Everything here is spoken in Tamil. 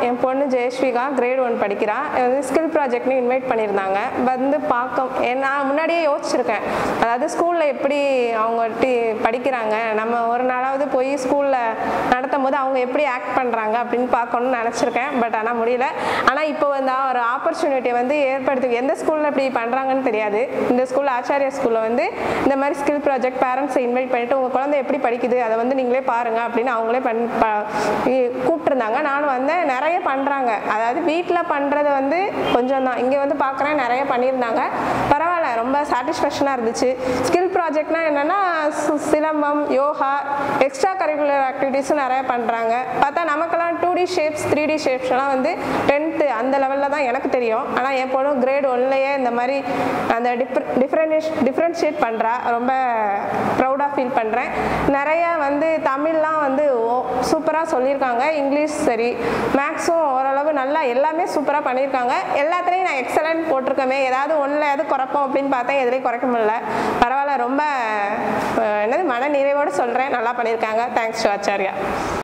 என் பொண்ணு ஜெயஸ்விகா கிரேட் ஒன் படிக்கிறா வந்து ஸ்கில் ப்ராஜெக்ட்னு இன்வைட் பண்ணியிருந்தாங்க வந்து பார்க்க ஏ- நான் முன்னாடியே யோசிச்சிருக்கேன் அதாவது ஸ்கூலில் எப்படி அவங்க டி படிக்கிறாங்க நம்ம ஒரு நாளாவது போய் ஸ்கூலில் நடத்தும் போது அவங்க எப்படி ஆக்ட் பண்ணுறாங்க அப்படின்னு பார்க்கணும்னு நினச்சிருக்கேன் பட் ஆனால் முடியல ஆனால் இப்போ வந்து ஒரு ஆப்பர்ச்சுனிட்டியை வந்து ஏற்படுத்தி எந்த ஸ்கூலில் இப்படி பண்ணுறாங்கன்னு தெரியாது இந்த ஸ்கூல் ஆச்சாரியா ஸ்கூலில் வந்து இந்த மாதிரி ஸ்கில் ப்ராஜெக்ட் பேரண்ட்ஸை இன்வைட் பண்ணிட்டு உங்கள் குழந்தை எப்படி படிக்குது அதை வந்து நீங்களே பாருங்க அப்படின்னு அவங்களே பண் ப- இ- கூப்பிட்டிருந்தாங்க நானும் வந்தேன் நிறைய பண்ணுறாங்க அதாவது வீட்டில் பண்ணுறது வந்து கொஞ்சம் தான் இங்கே வந்து பார்க்குறேன் நிறைய பண்ணியிருந்தாங்க பரவாயில்ல ரொம்ப சாட்டிஸ்ஃபேக்ஷனாக இருந்துச்சு ஸ்கில் ப்ராஜெக்ட்னா என்னென்னா சிலம்பம் யோகா எக்ஸ்ட்ரா கரிக்குலர் ஆக்டிவிட்டீஸும் நிறைய பண்ணுறாங்க பார்த்தா நமக்கெல்லாம் two D shapes three D ஷேப்ஸ்லாம் வந்து டென்த்து அந்த லெவலில் தான் எனக்கு தெரியும் ஆனால் என் பொண்ணு கிரேட் ஒன்லேயே இந்த மாதிரி அந்த டிஃப்ர டிஃப்ரெண்ட் டிஃப்ரென்ஷியேட் பண்ணுறா ரொம்ப ப்ரௌடாக ஃபீல் பண்ணுறேன் நிறைய வந்து தமிழ்லாம் வந்து சூப்பராக சொல்லியிருக்காங்க இங்கிலீஷ் சரி மேக்ஸும் ஓரளவு நல்லா எல்லாமே சூப்பராக பண்ணியிருக்காங்க எல்லாத்துலேயும் நான் எக்ஸலண்ட் போட்டிருக்கமே ஏதாவது ஒன்றில் எது குறைப்போம் அப்படின்னு பார்த்தா எதுலேயும் குறைக்க முடியல பரவாயில்ல ரொம்ப அஹ், என்னது மன நிறைவோடு சொல்கிறேன் நல்லா பண்ணியிருக்காங்க தேங்க்ஸ் டு ஆச்சாரியா